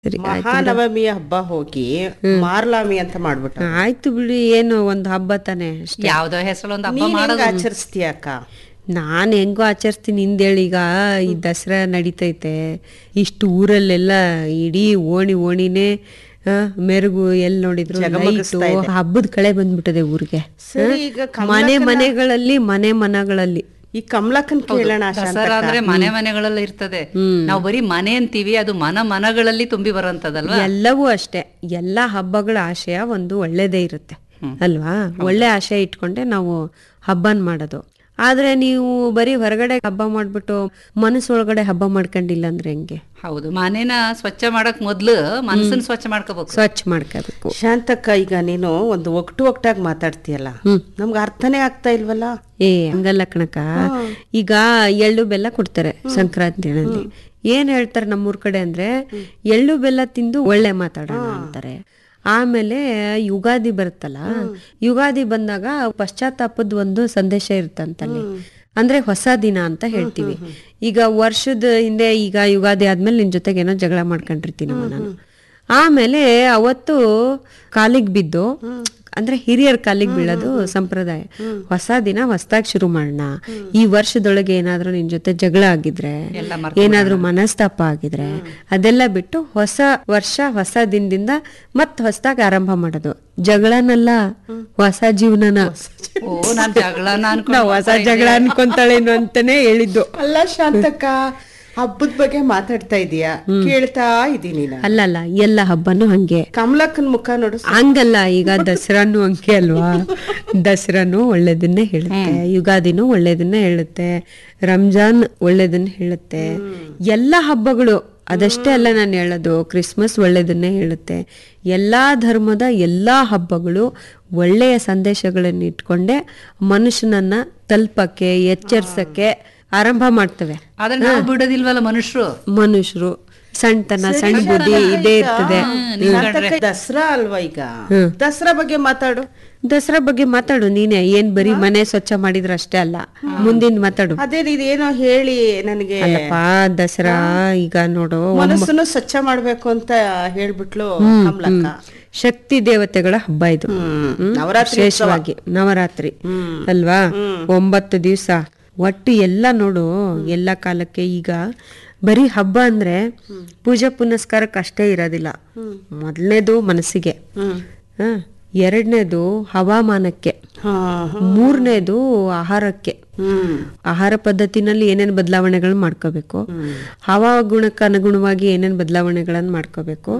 ಸರಿ ಆಯ್ತು ಮಹಾನವಮಿ ಹಬ್ಬ ಹೋಗಿ ಮಾರ್ಲಾಮಿ ಅಂತ ಮಾಡ್ಬಿಟ್ಟ ಆಯ್ತು ಬಿಡಿ ಏನು ಒಂದು ಹಬ್ಬ ತಾನೆ ಅಷ್ಟೇ ಯಾವ್ದೋ ಹೆಸರು ಒಂದು ಹಬ್ಬ ನೀನ್ ಹೆಂಗ್ ಮಾಡೋದು ಆಚರಿಸ್ತೀಯ ಅಕ್ಕ ನಾನು ಹೆಂಗೋ ಆಚರಿಸ್ತೀನಿ ಹಿಂದೇಳಿ ಈಗ ಈ ದಸರಾ ನಡೀತೈತೆ ಇಷ್ಟು ಊರಲ್ಲೆಲ್ಲ ಇಡೀ ಓಣಿ ಓಣಿನೇ ಆ, ಮೆರುಗು ಎಲ್ಲಿ ನೋಡಿದ್ರು ಜಗಮಗಿಸ್ತಾ ಲೈಟು ಹಬ್ಬದ ಕಳೆ ಬಂದ್ಬಿಟ್ಟದೆ ಊರಿಗೆ ಸರಿ ಈಗ ಮನೆ ಮನೆಗಳಲ್ಲಿ ಮನೆ ಮನಗಳಲ್ಲಿ ಈ ಕಮಲಕ್ಕನ್ ಕೇಳೋಣ ದಸರಾ ಅಂದ್ರೆ ಮನೆ ಮನೆಗಳಲ್ಲಿ ಇರ್ತದೆ ನಾವು ಬರೀ ಮನೆ ಅಂತೀವಿ ಅದು ಮನ ಮನಗಳಲ್ಲಿ ತುಂಬಿ ಬರೋಂಥದ್ದಲ್ವಾ ಎಲ್ಲವೂ ಅಷ್ಟೇ ಎಲ್ಲ ಹಬ್ಬಗಳ ಆಶಯ ಒಂದು ಒಳ್ಳೇದೇ ಇರುತ್ತೆ ಅಲ್ವಾ ಒಳ್ಳೆ ಆಶಯ ಇಟ್ಕೊಂಡೆ ನಾವು ಹಬ್ಬನ್ ಮಾಡೋದು ಆದ್ರೆ ನೀವು ಬರೀ ಹೊರಗಡೆ ಹಬ್ಬ ಮಾಡ್ಬಿಟ್ಟು ಮನಸ್ಸೊಳಗಡೆ ಹಬ್ಬ ಮಾಡ್ಕೊಂಡಿಲ್ಲ ಅಂದ್ರೆ ಹೆಂಗೆ ಹೌದು ಮನೇನ ಸ್ವಚ್ಛ ಮಾಡಕ್ ಮೊದ್ಲು ಮನಸ್ಸನ್ನ ಸ್ವಚ್ಛ ಮಾಡ್ಕೋಬೇಕು ಸ್ವಚ್ಛ ಮಾಡ್ಕೋಬೇಕು ಶಾಂತಕ್ಕ ಈಗ ನೀನು ಒಂದು ಒಗ್ಟು ಒಗ್ಟಾಗಿ ಮಾತಾಡ್ತೀಯಲ್ಲ ನಮ್ಗೆ ಅರ್ಥನೇ ಆಗ್ತಾ ಇಲ್ವಲ್ಲ ಏ ಹಂಗಲ್ಲ ಕಣಕ ಈಗ ಎಳ್ಳು ಬೆಲ್ಲ ಕೊಡ್ತಾರೆ ಸಂಕ್ರಾಂತಿನಲ್ಲಿ ಏನ್ ಹೇಳ್ತಾರೆ ನಮ್ಮೂರ್ ಕಡೆ ಅಂದ್ರೆ ಎಳ್ಳು ಬೆಲ್ಲ ತಿಂದು ಒಳ್ಳೆ ಮಾತಾಡೋಣ ಅಂತಾರೆ ಆಮೇಲೆ ಯುಗಾದಿ ಬರುತ್ತಲ್ಲ ಯುಗಾದಿ ಬಂದಾಗ ಪಶ್ಚಾತ್ತಾಪದ ಒಂದು ಸಂದೇಶ ಇರ್ತಂತಲ್ಲಿ ಅಂದ್ರೆ ಹೊಸ ದಿನ ಅಂತ ಹೇಳ್ತೀವಿ ಈಗ ವರ್ಷದ ಹಿಂದೆ ಈಗ ಯುಗಾದಿ ಆದ್ಮೇಲೆ ನಿನ್ ಜೊತೆಗೆ ಏನೋ ಜಗಳ ಮಾಡ್ಕೊಂಡಿರ್ತೀನಮ್ಮ ನಾನು ಆಮೇಲೆ ಅವತ್ತು ಕಾಲಿಗೆ ಬಿದ್ದು ಅಂದ್ರೆ ಹಿರಿಯರ ಕಾಲಿಗೆ ಬೀಳೋದು ಸಂಪ್ರದಾಯ ಹೊಸ ದಿನ ಹೊಸದಾಗಿ ಶುರು ಮಾಡೋಣ ಈ ವರ್ಷದೊಳಗೆ ಏನಾದ್ರೂ ನಿನ್ ಜೊತೆ ಜಗಳ ಆಗಿದ್ರೆ ಎಲ್ಲ ಏನಾದ್ರೂ ಮನಸ್ತಾಪ ಆಗಿದ್ರೆ ಅದೆಲ್ಲ ಬಿಟ್ಟು ಹೊಸ ವರ್ಷ ಹೊಸ ದಿನದಿಂದ ಮತ್ ಹೊಸದಾಗಿ ಆರಂಭ ಮಾಡೋದು ಜಗಳನಲ್ಲ ಹೊಸ ಜೀವನನ ಓ ನಾನ್ ಜಗಳನ ನಾವು ಅನ್ಕೊಂಡು ಹೊಸ ಜಗಳ ಅನ್ಕೊಂತಾಳೇನು ಅಂತಾನೆ ಹೇಳಿದ್ದು ಅಲ್ಲ ಶಾಂತಕ್ಕ ಹಬ್ಬದ ಬಗ್ಗೆ ಮಾತಾಡ್ತಾ ಇದೀಯಾ ಕೇಳ್ತಾ ಇದೀನಿ ನಾನು ಅಲ್ಲ ಅಲ್ಲ ಎಲ್ಲ ಹಬ್ಬನೂ ಹಂಗೆ ಕಮಲಕ್ಕನ್ ಮುಖ ನೋಡು ಹಂಗಲ್ಲ ಈಗ ದಸರಾನು ಹಂಗೆ ಅಲ್ವಾ ದಸರಾನು ಒಳ್ಳೇದನ್ನೇ ಹೇಳುತ್ತೆ ಯುಗಾದಿನೂ ಒಳ್ಳೇದನ್ನೇ ಹೇಳುತ್ತೆ ರಂಜಾನ್ ಒಳ್ಳೇದನ್ನ ಹೇಳುತ್ತೆ ಎಲ್ಲ ಹಬ್ಬಗಳು ಅದಷ್ಟೇ ಅಲ್ಲ ನಾನು ಹೇಳೋದು ಕ್ರಿಸ್ಮಸ್ ಒಳ್ಳೇದನ್ನೇ ಹೇಳುತ್ತೆ ಎಲ್ಲಾ ಧರ್ಮದ ಎಲ್ಲಾ ಹಬ್ಬಗಳು ಒಳ್ಳೆಯ ಸಂದೇಶಗಳನ್ನು ಇಟ್ಕೊಂಡೆ ಮನುಷ್ಯನನ್ನ ತಲುಪಕ್ಕೆ ಎಚ್ಚರಿಸಕ್ಕೆ ಆರಂಭ ಮಾಡ್ತವೆ ಆದ್ರೆ ನಾವು ಬಿಡೋದಿಲ್ವಲ್ಲ ಮನುಷ್ಯರು ಮನುಷ್ಯರು ಸಣ್ಣತನ ಸಣ್ಣ ಬುದ್ಧಿ ಇದೇ ಇರ್ತದೆ ಶಾಂತಕ್ಕ ದಸರಾ ಅಲ್ವಾ ಈಗ ದಸರಾ ಬಗ್ಗೆ ಮಾತಾಡು ದಸರಾ ಬಗ್ಗೆ ಮಾತಾಡು ನೀನೆ ಏನ್ ಬರೀ ಮನೆ ಸ್ವಚ್ಛ ಮಾಡಿದ್ರ ಅಷ್ಟೇ ಅಲ್ಲ ಮುಂದಿನ ಮಾತಾಡು ಅದೇ ನೀನೇನೋ ಹೇಳಿ ನನಗೆ ಅಲ್ಲಪ್ಪ ದಸರಾ ಈಗ ನೋಡು ಮನಸ್ಸನ್ನು ಸ್ವಚ್ಛ ಮಾಡ್ಬೇಕು ಅಂತ ಹೇಳ್ಬಿಟ್ಲು ಕಮಲಕ್ಕ ಶಕ್ತಿ ದೇವತೆಗಳ ಹಬ್ಬ ಇದು ಹ್ಮ್. ನವರಾತ್ರಿ ವಿಶೇಷವಾಗಿ ನವರಾತ್ರಿ ಅಲ್ವಾ ಒಂಬತ್ತು ದಿವಸ ಒಟ್ಟು ಎಲ್ಲ ನೋಡು ಎಲ್ಲ ಕಾಲಕ್ಕೆ ಈಗ ಬರೀ ಹಬ್ಬ ಅಂದ್ರೆ ಪೂಜಾ ಪುನಸ್ಕಾರಕ್ಕೆ ಅಷ್ಟೇ ಇರೋದಿಲ್ಲ ಮೊದಲನೇದು ಮನಸ್ಸಿಗೆ ಹ ಎರಡನೇದು ಹವಾಮಾನಕ್ಕೆ ಹಾ ಮೂರನೇದು ಆಹಾರಕ್ಕೆ ಹ್ಮ್ ಆಹಾರ ಪದ್ಧತಿನಲ್ಲಿ ಏನೇನ್ ಬದಲಾವಣೆಗಳನ್ನ ಮಾಡ್ಕೋಬೇಕು ಹವಾಗುಣಕ್ಕೆ ಅನುಗುಣವಾಗಿ ಏನೇನ್ ಬದಲಾವಣೆಗಳನ್ನ ಮಾಡ್ಕೋಬೇಕು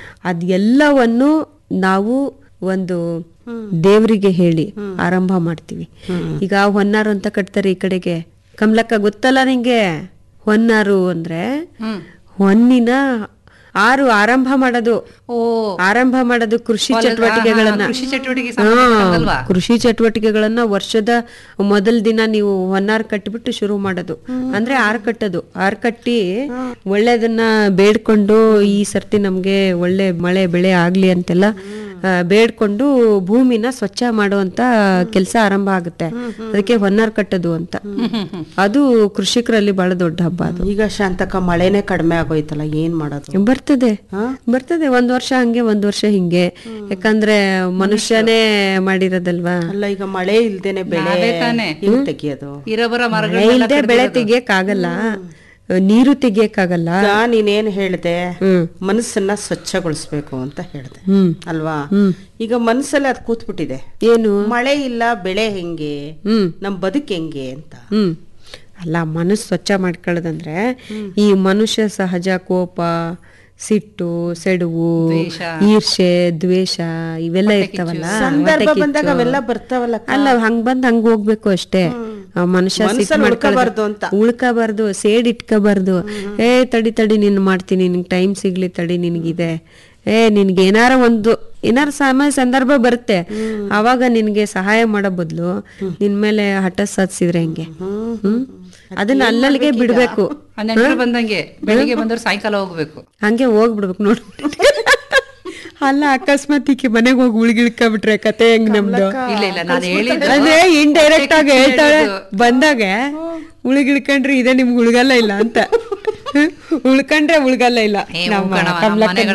ಅದೆಲ್ಲವನ್ನು ನಾವು ಒಂದು ದೇವರಿಗೆ ಹೇಳಿ ಆರಂಭ ಮಾಡ್ತೀವಿ ಈಗ ಹೊನ್ನಾರು ಅಂತ ಕಟ್ತಾರೆ ಈ ಕಡೆಗೆ ಕಮಲಕ್ಕ ಗೊತ್ತಲ್ಲ ನಿಂಗೆ ಹೊನ್ನಾರು ಅಂದ್ರೆ ಹ್ಮ್ ಹೊನ್ನಿನ ಆರು ಆರಂಭ ಮಾಡೋದು ಓ ಆರಂಭ ಮಾಡೋದು ಕೃಷಿ ಚಟುವಟಿಕೆಗಳನ್ನ ಕೃಷಿ ಚಟುವಟಿಕೆ ಹಾ, ಕೃಷಿ ಚಟುವಟಿಕೆಗಳನ್ನ ವರ್ಷದ ಮೊದಲ ದಿನ ನೀವು ಹೊನ್ನಾರ್ ಕಟ್ಟಿಬಿಟ್ಟು ಶುರು ಮಾಡೋದು ಅಂದ್ರೆ ಆರ್ ಕಟ್ಟೋದು ಆರ್ ಕಟ್ಟಿ ಒಳ್ಳೇದನ್ನ ಬೇಡ್ಕೊಂಡು ಈ ಸರ್ತಿ ನಮ್ಗೆ ಒಳ್ಳೆ ಮಳೆ ಬೆಳೆ ಆಗ್ಲಿ ಅಂತೆಲ್ಲ ಆ, ಬೇಡ್ಕೊಂಡು ಭೂಮಿನ ಸ್ವಚ್ಛ ಮಾಡುವಂತ ಕೆಲಸ ಆರಂಭ ಆಗುತ್ತೆ ಅದಕ್ಕೆ ಹೊನ್ನಾರ್ ಕಟ್ಟೋದು ಅಂತ ಅದು ಕೃಷಿಕರಲ್ಲಿ ಬಹಳ ದೊಡ್ಡ ಹಬ್ಬ ಅದು ಈಗ ಶಾಂತಕ್ಕ ಮಳೆನೇ ಕಡಿಮೆ ಆಗೋಯ್ತಲ್ಲ ಏನ್ ಮಾಡೋದು ಬರ್ತದೆ ಬರ್ತದೆ ಒಂದ್ ವರ್ಷ ಹಂಗೆ ಒಂದ್ ವರ್ಷ ಹಿಂಗೆ ಯಾಕಂದ್ರೆ ಮನುಷ್ಯನೇ ಮಾಡಿರೋದಲ್ವಾ ಅಲ್ಲ ಈಗ ಮಳೆ ಇಲ್ದೇನೆ ಬೆಳೆ ನಾವೇ ತಾನೇ. ಹೆಂಗ್ ತೆಗಿಯೋದು ಇರಬರ ಮಳೆ ಮರಗಳನ್ನೆಲ್ಲ ಇಲ್ದೆ ಬೆಳೆ ತೆಗಿಯಕ್ಕಾಗಲ್ಲ ನೀರು ತೆಗಿಯಕ್ಕಾಗಲ್ಲ ಈಗ ನೀನೇನ್ ಹೇಳ್ದೆ ಹ್ಮ್. ಮನಸ್ಸನ್ನ ಸ್ವಚ್ಛಗೊಳಿಸ್ಬೇಕು ಅಂತ ಹೇಳ್ದೆ ಹ್ಮ್ ಅಲ್ವಾ ಈಗ ಮನಸ್ಸಲ್ಲಿ ಅದ್ ಕೂತ್ಬಿಟ್ಟಿದೆ ಏನು ಮಳೆ ಇಲ್ಲ ಬೆಳೆ ಹೆಂಗೆ ಹ್ಮ್ ನಮ್ ಬದುಕ್ ಹೆಂಗೆ ಅಂತ ಹ್ಮ್ ಅಲ್ಲ ಮನಸ್ಸು ಸ್ವಚ್ಛ ಮಾಡ್ಕೊಳ್ಳೋದಂದ್ರೆ ಈ ಮನುಷ್ಯ ಸಹಜ ಕೋಪ ಸಿಟ್ಟು ಸೆಡುವು ದ್ವೇಷ. ಈರ್ಷೆ ದ್ವೇಷ ಇವೆಲ್ಲ ಇರ್ತಾವಲ್ಲ ಸಂದರ್ಭ ಹೊಟ್ಟೆ ಬಂದಾಗ ಕಿಚ್ಚು. ಅವೆಲ್ಲ ಬರ್ತಾವಲ್ಲ ಅಲ್ಲ ಹಂಗ್ ಬಂದ್ ಹಂಗ್ ಹೋಗ್ಬೇಕು ಅಷ್ಟೇ ಆ ಮನುಷ್ಯ ಸಿಟ್ ಮನ್ಸಲ್ಲಿ ಉಳ್ಕೋಬಾರ್ದು ಮಾಡ್ಕೊಳ್ಳೋದು ಅಂತ. ಉಳ್ಕೋಬಾರ್ದು ಸೇಡ್ ಇಟ್ಕೋಬಾರ್ದು ಏ ತಡಿ ತಡಿ ನಿನ್ ಮಾಡ್ತೀನಿ ನಿನ್ಗೆ ಟೈಮ್ ಸಿಗ್ಲಿ ತಡಿ ನಿನ್ಗಿದೆ ಏ ನಿನ್ಗೆ ಏನಾರ ಒಂದು ಏನಾರ ಸಮಯ ಸಂದರ್ಭ ಬರುತ್ತೆ ಅವಾಗ ನಿನ್ಗೆ ಸಹಾಯ ಮಾಡೋ ಬದ್ಲು ನಿನ್ ಮೇಲೆ ಹಠ ಸಾಧಿಸಿದ್ರೆ ಹೆಂಗೆ ಹ್ಮ್ ಅದನ್ನ ಅಲ್ಲಲ್ಲಿಗೆ ಬಿಡ್ಬೇಕು ಆ ನೆಂಟರು ಬಂದಂಗೆ ಬೆಳಿಗ್ಗೆ ಬಂದವ್ರು ಸಾಯಂಕಾಲ ಹೋಗ್ಬೇಕು ಹಂಗೆ ಹೋಗ್ಬಿಡ್ಬೇಕು ನೋಡು ಅಲ್ಲ ಅಕಸ್ಮಾತ್ ಈಕೆ ಮನೆಗೆ ಹೋಗಿ ಉಳ್ಗಿಳ್ಕೊಬಿಟ್ರೆ ಕತೆ ಹೆಂಗ್ ನಮ್ದು ಇಲ್ಲ ಇಲ್ಲ ನಾನು ಹೇಳಿದ್ದು ಅದೇ ಇಂಡೈರೆಕ್ಟ್ ಆಗಿ ಹೇಳ್ತಾಳೆ ಬಂದಾಗ ಉಳಿಗಿಳ್ಕೊಂಡ್ರೆ ಇದೆ ನಿಮ್ಗೆ ಉಳ್ಗಲ್ಲ ಇಲ್ಲ ಅಂತ ಉಳ್ಕೊಂಡ್ರೆ ಉಳ್ಗಲ್ಲ ಇಲ್ಲ ಏ, ನಮ್ಮ ಉಳ್ಕಣವ, ನಮ್ಮ ಕಮಲಕ್ಕನ ಮನೆಗಳ